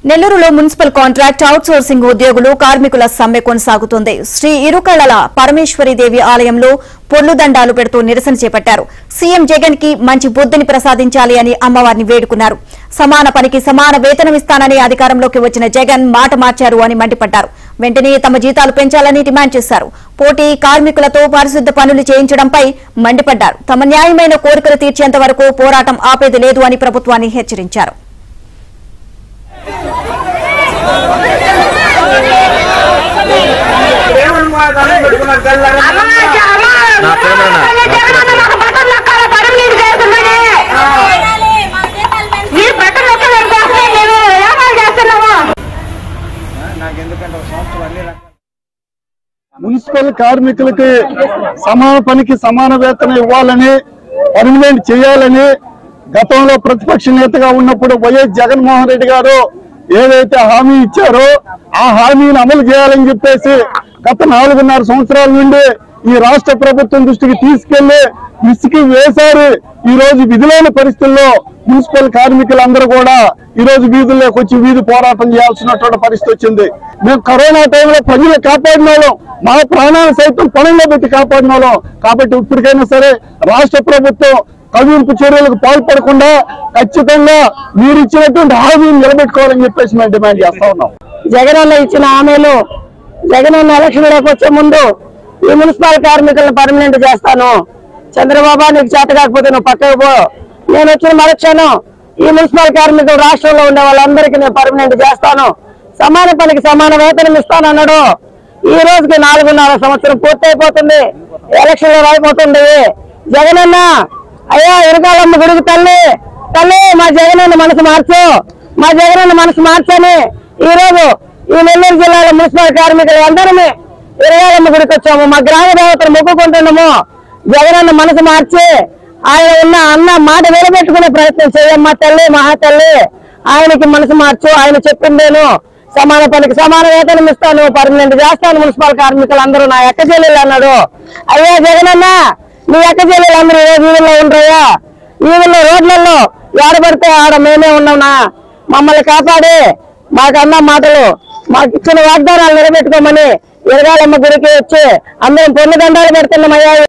నెల్లూరులో municipal contract outsourcing ఉద్యోగులు కార్మికుల సమ్మె కొనసాగుతోంది శ్రీ ఇరుకళ్ల పరమేశ్వరీదేవి ఆలయంలో పొర్లు దండాలు పెడుతూ నిరసన చేపట్టారు సీఎం జగన్ కి మంచి బుద్ధిని ప్రసాదించాలి అని అమ్మవారిని వేడుకున్నారు సమాన పనికి సమాన వేతనం ఇస్తానని అధికారంలోకి వచ్చిన జగన్ మాట మార్చారు అని మండిపడ్డారు వెంటనే తమ జీతాలు పెంచాలని డిమాండ్ చేశారు పోటీ కార్మికులతో పారిశుద్ధ పనులు చేయించడంపై మండిపడ్డారు తమ న్యాయమైన కోరికలు తీర్చేంత వరకు పోరాటం ఆపేది లేదు అని ప్రభుత్వాన్ని హెచ్చరించారు దేవుని మాట పెట్టుకున్నారు తెల్లారి నా ప్రేమనా? నాకు ఎందుకంటే ఒక సంవత్సరం అన్ని రకాల మున్సిపల్ కార్మికులకి సమాన పనికి సమాన వేతనం ఇవ్వాలని పర్మనెంట్ చేయాలని గతంలో ప్రతిపక్ష నేతగా ఉన్నప్పుడు వైఎస్ జగన్మోహన్ రెడ్డి గారు ఏదైతే హామీ ఇచ్చారో ఆ హామీని అమలు చేయాలని చెప్పేసి గత నాలుగున్నర సంవత్సరాల నుండి ఈ రాష్ట్ర ప్రభుత్వం దృష్టికి తీసుకెళ్లి ఇసుకి వేశారు ఈ రోజు విధులైన పరిస్థితుల్లో మున్సిపల్ కార్మికులందరూ కూడా ఈ రోజు వీధుల్లోకి వచ్చి వీధి పోరాటం చేయాల్సినటువంటి పరిస్థితి వచ్చింది మేము కరోనా టైంలో ప్రజలు కాపాడిన వాళ్ళం మా ప్రాణాలు సైతం పణంలో పెట్టి కాపాడిన వాళ్ళం కాబట్టి ఇప్పటికైనా సరే రాష్ట్ర ప్రభుత్వం కవింపు చర్యలకు పాల్పడకుండా ఖచ్చితంగా మీరు ఇచ్చినటువంటి హామీని నిలబెట్టుకోవాలని చెప్పేసి మేము డిమాండ్ చేస్తా ఉన్నాం జగనన్న ఇచ్చిన హామీలు జగనన్న ఎలక్షన్లోకి వచ్చే ముందు ఈ మున్సిపల్ కార్మికులను పర్మనెంట్ చేస్తాను చంద్రబాబు నీకు చేత కాకపోతే నువ్వు పక్కకు పో నేను వచ్చిన మరుక్షణం ఈ మున్సిపల్ కార్మికులు రాష్ట్రంలో ఉండే వాళ్ళందరికీ నేను పర్మనెంట్ చేస్తాను సమాన పనికి సమాన వేతనం ఇస్తానన్నాడు ఈ రోజుకి నాలుగున్నర సంవత్సరం పూర్తయిపోతుంది ఎలక్షన్ లో రాయిపోతుంది జగనన్న అయ్యా ఇరకాలమ్మ గుడికి తల్లి తల్లి మా జగనన్న మనసు మార్చు మా జగనన్న మనసు మార్చని ఈ రోజు ఈ నెల్లూరు జిల్లాలో మున్సిపల్ కార్మికులు అందరమే ఇరగాలమ్మ గుడికి వచ్చాము మా గ్రామ దేవతను మొక్కుకుంటున్నాము జగనన్న మనసు మార్చి ఆయన ఉన్న అన్న మాట నిలబెట్టుకునే ప్రయత్నం చేయమ్మా తల్లి మహా తల్లి ఆయనకి మనసు మార్చు ఆయన చెప్పిందేను సమాన పనికి సమాన వేతనం ఇస్తాను పర్మనెంట్ చేస్తాను మున్సిపల్ కార్మికులు అందరూ నా ఎక్క చెల్లెలు అన్నాడు అయ్యా జగనన్న నీ ఎక్క చెల్లెలు అందరూ ఏ వీధుల్లో ఉండరయ్యా వీధుల్లో రోడ్లలో ఏడబడితే ఆడ మేమే ఉన్నాంనా మమ్మల్ని కాపాడి మాకు అన్న మాటలు మాకు ఇచ్చిన వాగ్దానాలు నిలబెట్టుకోమని ఎరగాలమ్మ గుడికి వచ్చి అందరం పొన్ను దండాలు పెడుతున్నామయ్యా